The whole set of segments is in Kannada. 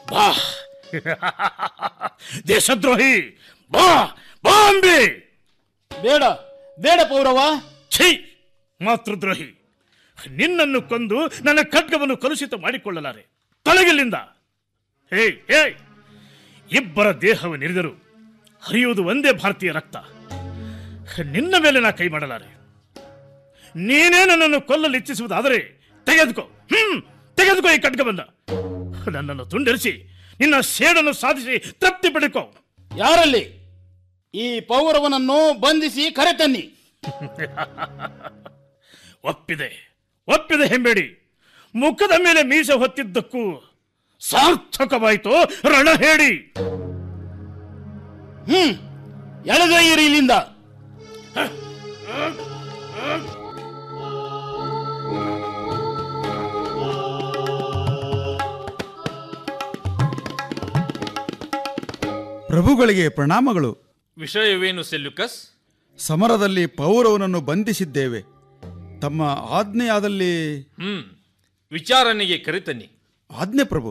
ಬಾ ದೇಶದ್ರೋಹಿ ಬಾ ಬಾ ಅಂಬಿ ಬೇಡ ಬೇಡ ಪೌರವ ಛೀ ಮಾತೃದ್ರೋಹಿ ನಿನ್ನನ್ನು ಕೊಂದು ನನ್ನ ಖಡ್ಗವನ್ನು ಕಲುಷಿತ ಮಾಡಿಕೊಳ್ಳಲಾರೆ ತೊಲಗಿಲ್ಲಿಂದ ಹೇ ಹೇ ಇಬ್ಬರ ದೇಹವು ನಿರಿದರು ಹರಿಯುವುದು ಒಂದೇ ಭಾರತೀಯ ರಕ್ತ ನಿನ್ನ ಮೇಲೆ ನಾ ಕೈ ಮಾಡಲಾರೆ ನೀನೇ ನನ್ನನ್ನು ಕೊಲ್ಲಲು ಇಚ್ಛಿಸುವುದಾದರೆ ತೆಗೆದುಕೋ ಹ್ಮ್ ತೆಗೆದುಕೋ ಈ ಖಡ್ಗವನ್ನ ನನ್ನನ್ನು ತುಂಡರಿಸಿ ನಿನ್ನ ಸೇಡನ್ನು ಸಾಧಿಸಿ ತೃಪ್ತಿ ಪಡೆಕೋ ಯಾರಲ್ಲಿ ಈ ಪೌರವನನ್ನು ಬಂಧಿಸಿ ಕರೆತನ್ನಿ ಒಪ್ಪಿದೆ ಒಪ್ಪಿದೆ ಹೆಂಬೇಡಿ ಮುಖದ ಮೇಲೆ ಮೀಸೆ ಹೊತ್ತಿದ್ದಕ್ಕೂ ಸಾರ್ಥಕವಾಯಿತು ರಣ ಹೇಳಿ ಹ್ಮ್ ಎಳೆದೊಯ್ಯಿರಿ ಇಲ್ಲಿಂದ ಪ್ರಭುಗಳಿಗೆ ಪ್ರಣಾಮಗಳು ವಿಷಯವೇನು ಸೆಲ್ಯುಕಸ್ ಸಮರದಲ್ಲಿ ಪೌರವನನ್ನು ಬಂಧಿಸಿದ್ದೇವೆ ತಮ್ಮ ಆಜ್ಞೆಯಾದಲ್ಲಿ ಹ್ಮ್ ವಿಚಾರಣೆಗೆ ಕರೆತನ್ನಿ ಆಜ್ಞೆ ಪ್ರಭು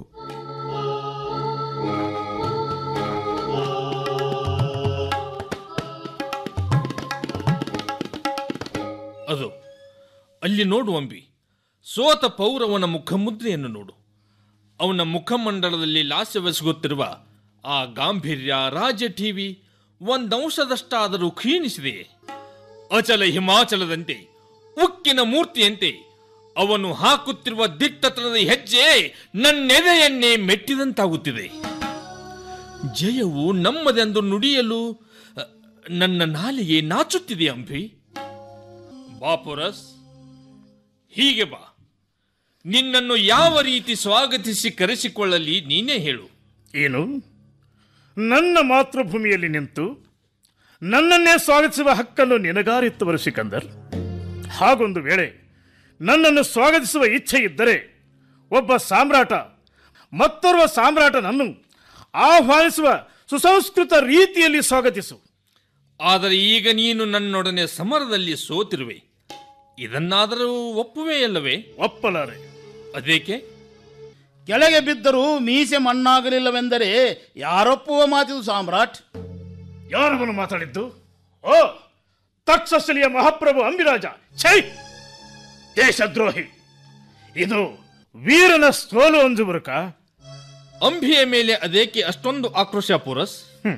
ಅದು ಅಲ್ಲಿ ನೋಡು ಅಂಬಿ ಸೋತ ಪೌರವನ ಮುಖಮುದ್ರೆಯನ್ನು ನೋಡು ಅವನ ಮುಖಮಂಡಲದಲ್ಲಿ ಲಾಸ್ಯವೆಸಗುತ್ತಿರುವ ಆ ಗಾಂಭೀರ್ಯ ರಾಜ ಟಿವಿ ಒಂದಂಶದಷ್ಟಾದರೂ ಕ್ಷೀಣಿಸಿದೆಯೇ ಅಚಲ ಹಿಮಾಚಲದಂತೆ ಉಕ್ಕಿನ ಮೂರ್ತಿಯಂತೆ ಅವನು ಹಾಕುತ್ತಿರುವ ದಿಟ್ಟತನದ ಹೆಜ್ಜೆ ನನ್ನೆದೆಯನ್ನೇ ಮೆಟ್ಟಿದಂತಾಗುತ್ತಿದೆ ಜಯವು ನಮ್ಮದೆಂದು ನುಡಿಯಲು ಅ, ನನ್ನ ನಾಲಿಗೆ ನಾಚುತ್ತಿದೆ ಅಂಬಿ ಬಾಪುರಸ್ ಹೀಗೆ ಬಾ ನಿನ್ನನ್ನು ಯಾವ ರೀತಿ ಸ್ವಾಗತಿಸಿ ಕರೆಸಿಕೊಳ್ಳಲಿ ನೀನೇ ಹೇಳು ಏನು ನನ್ನ ಮಾತೃಭೂಮಿಯಲ್ಲಿ ನಿಂತು ನನ್ನನ್ನೇ ಸ್ವಾಗತಿಸುವ ಹಕ್ಕನ್ನು ನಿನಗಾರಿತ್ತವರು ಸಿಕಂದರ್ ಹಾಗೊಂದು ವೇಳೆ ನನ್ನನ್ನು ಸ್ವಾಗತಿಸುವ ಇಚ್ಛೆ ಇದ್ದರೆ ಒಬ್ಬ ಸಾಮ್ರಾಟ ಮತ್ತೋರ್ವ ಸಾಮ್ರಾಟನನ್ನು ಆಹ್ವಾನಿಸುವ ಸುಸಂಸ್ಕೃತ ರೀತಿಯಲ್ಲಿ ಸ್ವಾಗತಿಸು ಆದರೆ ಈಗ ನೀನು ನನ್ನೊಡನೆ ಸಮರದಲ್ಲಿ ಸೋತಿರುವೆ ಇದನ್ನಾದರೂ ಒಪ್ಪುವೆಯಲ್ಲವೇ ಒಪ್ಪಲಾರೆ ಅದೇಕೆ ಕೆಳಗೆ ಬಿದ್ದರೂ ಮೀಸೆ ಮಣ್ಣಾಗಲಿಲ್ಲವೆಂದರೆ ಯಾರೊಪ್ಪುವ ಮಾತಿದು ಸಾಮ್ರಾಟ್ ಯಾರವನು ಮಾತಾಡಿದ್ದು ಓ ತಕ್ಷಶಿಲಿಯ ಮಹಾಪ್ರಭು ಅಂಬಿರಾಜ ಛೈ ದೇಶದ್ರೋಹಿ ಇದು ವೀರನ ಸೋಲು ಅಂಜುಬುರುಕ ಅಂಬಿಯ ಮೇಲೆ ಅದೇಕೆ ಅಷ್ಟೊಂದು ಆಕ್ರೋಶ ಪುರಸ್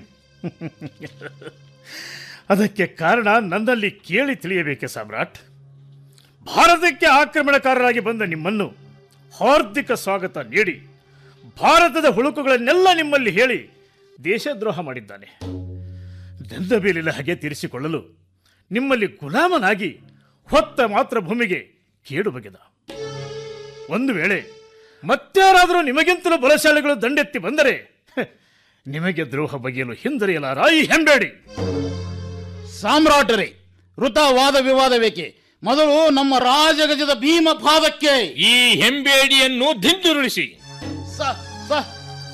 ಅದಕ್ಕೆ ಕಾರಣ ನನ್ನಲ್ಲಿ ಕೇಳಿ ತಿಳಿಯಬೇಕೆ ಸಾಮ್ರಾಟ್ ಭಾರತಕ್ಕೆ ಆಕ್ರಮಣಕಾರರಾಗಿ ಬಂದ ನಿಮ್ಮನ್ನು ಹಾರ್ದಿಕ ಸ್ವಾಗತ ನೀಡಿ ಭಾರತದ ಹುಳುಕುಗಳನ್ನೆಲ್ಲ ನಿಮ್ಮಲ್ಲಿ ಹೇಳಿ ದೇಶದ್ರೋಹ ಮಾಡಿದ್ದಾನೆ ನನ್ನ ಮೇಲಿನ ಹಾಗೆ ತೀರಿಸಿಕೊಳ್ಳಲು ನಿಮ್ಮಲ್ಲಿ ಗುಲಾಮನಾಗಿ ಹೊತ್ತ ಮಾತ್ರ ಭೂಮಿಗೆ ಕೇಡು ಬಗೆದ ಒಂದು ವೇಳೆ ಮತ್ತಾರಾದರೂ ನಿಮಗಿಂತಲೂ ಬಲಶಾಲಿಗಳು ದಂಡೆತ್ತಿ ಬಂದರೆ ಹೆ, ನಿಮಗೆ ದ್ರೋಹ ಬಗೆಯಲು ಹಿಂದರಿಯಲಾರ ಈ ಹೆಂಬೇಡಿ ಸಾಮ್ರಾಟರೇ ವೃತ ವಾದ ವಿವಾದ ಬೇಕೆ ಮೊದಲು ನಮ್ಮ ರಾಜಗಜದ ಭೀಮ ಪಾದಕ್ಕೆ ಈ ಹೆಂಬೇಡಿಯನ್ನು ದಿಂಡುರುಳಿಸಿ ಸ- ಸ-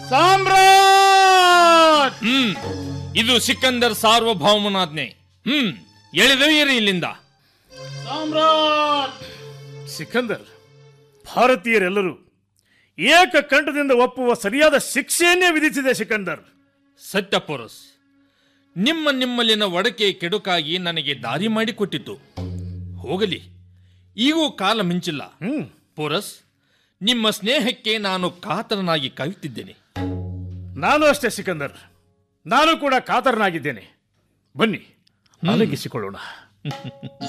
ಸಾಮ್ರಾಟ್ ಹ್ಮ್ ಇದು ಸಿಕಂದರ್ ಸಾರ್ವಭೌಮನಾಜ್ಞೆ ಹ್ಮ್ ಎಳೆದೊಯ್ಯಿರಿ ಇಲ್ಲಿಂದ ಸಾಮ್ರಾಟ್ ಸಿಕಂದರ್ ಭಾರತೀಯರೆಲ್ಲರೂ ಏಕಕಂಠದಿಂದ ಒಪ್ಪುವ ಸರಿಯಾದ ಶಿಕ್ಷೆಯನ್ನೇ ವಿಧಿಸಿದೆ ಸಿಕಂದರ್ ಸತ್ಯ ಪೊರಸ್ ನಿಮ್ಮ ನಿಮ್ಮಲ್ಲಿನ ಒಡಕೆ ಕೆಡುಕಾಗಿ ನನಗೆ ದಾರಿ ಮಾಡಿಕೊಟ್ಟಿತು ಹೋಗಲಿ ಈಗೂ ಕಾಲ ಮಿಂಚಿಲ್ಲ ಹ್ಮ್ ಪೊರಸ್ ನಿಮ್ಮ ಸ್ನೇಹಕ್ಕೆ ನಾನು ಕಾತರನಾಗಿ ಕಾಯುತ್ತಿದ್ದೇನೆ ನಾನು ಅಷ್ಟೇ ಸಿಕಂದರ್ ನಾನು ಕೂಡ ಕಾತರನಾಗಿದ್ದೇನೆ ಬನ್ನಿ ಅಲಗಿಸಿಕೊಳ್ಳೋಣ